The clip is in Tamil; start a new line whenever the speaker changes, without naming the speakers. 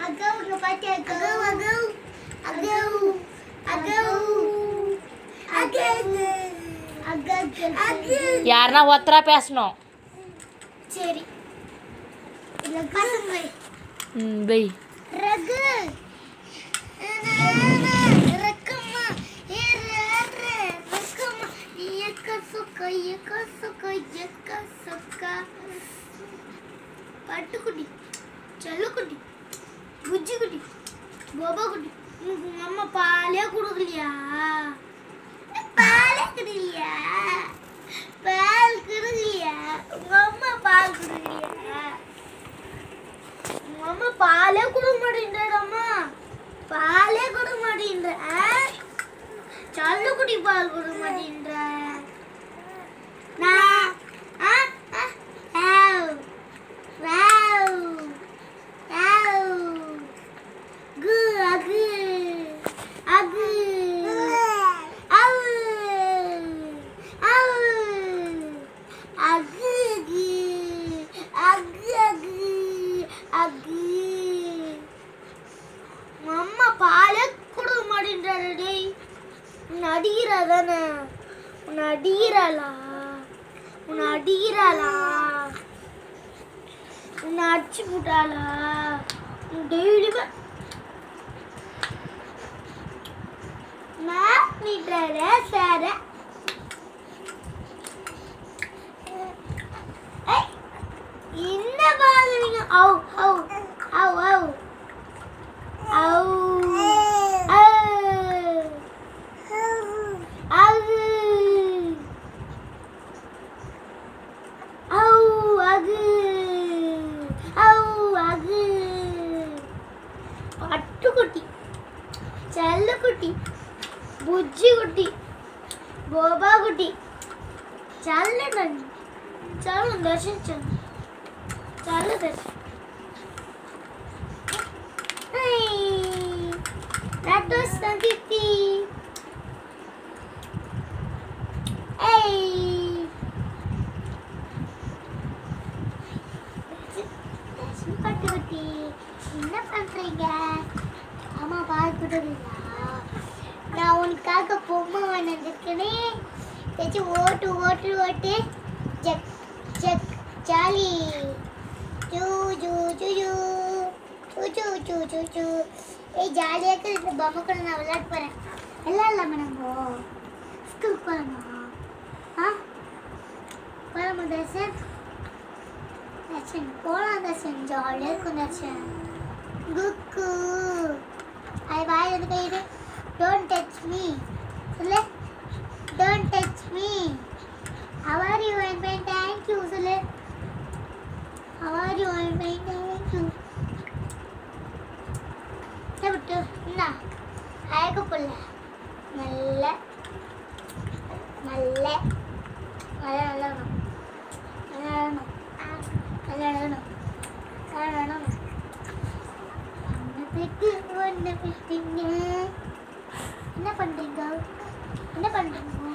அகவுங்க பாத்தி அகவு அகவு அகவு அகவு அகவு அகவு
யாருன்னா ஒத்தரா பேசணும்
சரி இல்ல பசங்க
ம் பை
ரகு ரக்கம்மா ஏ ரே ரக்கம்மா ஏக்க சுக்க ஏக்க சுக்க ஏக்க சுக்க பட்டுக்குட்டி செல்லுக்குட்டி புஜ்ஜிக்குட்டி கோபாக்குட்டி உனக்கு உங்க அம்மா பாலே கொடுக்கலையா பாலே கொடுக்கலையா பால் கொடுக்கலையா உங்க அம்மா பால் கொடுக்கலையா உங்க அம்மா பாலே கொடுக்க மாட்டேங்கிறாடம்மா பாலே கொடுக்க மாட்டேங்கிற சல்லுக்குட்டி பால் கொடுக்க மாட்டேங்கிற நான் ஆ, ஆ, ஆவ், வாவ், ஆவ். கு, அகு, அகு, அவு, அவு, அகு, அகு, அகு, அகு, அகு. உங்க அம்மா பாலே கொடுக்க மாட்டேன்றாரு டேய் உன்னை அடிக்கிறா தானே உன்னை அடிக்கிறாளா உன்னை அடிக்கிறாளா உன்னை அடிச்சு போட்டாளா டெய்லியுமே நான் நீட்டுற சார என்ன பாக்குறீங்க அவ் அவ் அவ் அவ் அவ் அவ் அகு அவு அகு அவு அகு பட்டுக்குட்டி செல்லக்குட்டி புஜ்ஜி குட்டி கோபா குட்டி చల్లడండి చాలా దర్శించండి చాలా దర్శనం That was the 50. Hey. பட்டுக்குட்டி என்ன பண்றீங்க அம்மா பால் கொடுங்களா நான் உனக்காக பொம்மை வந்திருக்கேனே தேச்சு ஓட்டு ஓட்டு ஓட்டு ஜக் ஜக் ஜாலி ஜூ ஜூ ஜூ ஜூ ஜூ ஜூ ஜூ ஜூ ஜூ ஏய் ஜாலியாக இருக்குது இந்த பொம்மை கூட நான் விளையாட போகிறேன் விளையாடலாமா நம்ம ஸ்கூலுக்கு போகலாமா ஆ போகலாமா தர்ஷன் தர்ஷன் போகலாம் தர்ஷன் ஜாலியாக இருக்கும் தர்ஷன் குக்கு அது வாய் வந்து கையிடு டோன்ட் டச் மீ சொல்லு don't touch me how are you and bye thank you சொல்லு how are you and bye thank you விட்டு என்ன அழகு புள்ள நல்ல நல்ல நல்லா விளாடணும் நல்லா விளாடணும் நல்லா விளாடணும் நல்லா விளாடணும் ஒன்று பெட்டு ஒன்று பெட்டுங்க என்ன பண்ணுறீங்க என்ன பண்ணுறீங்க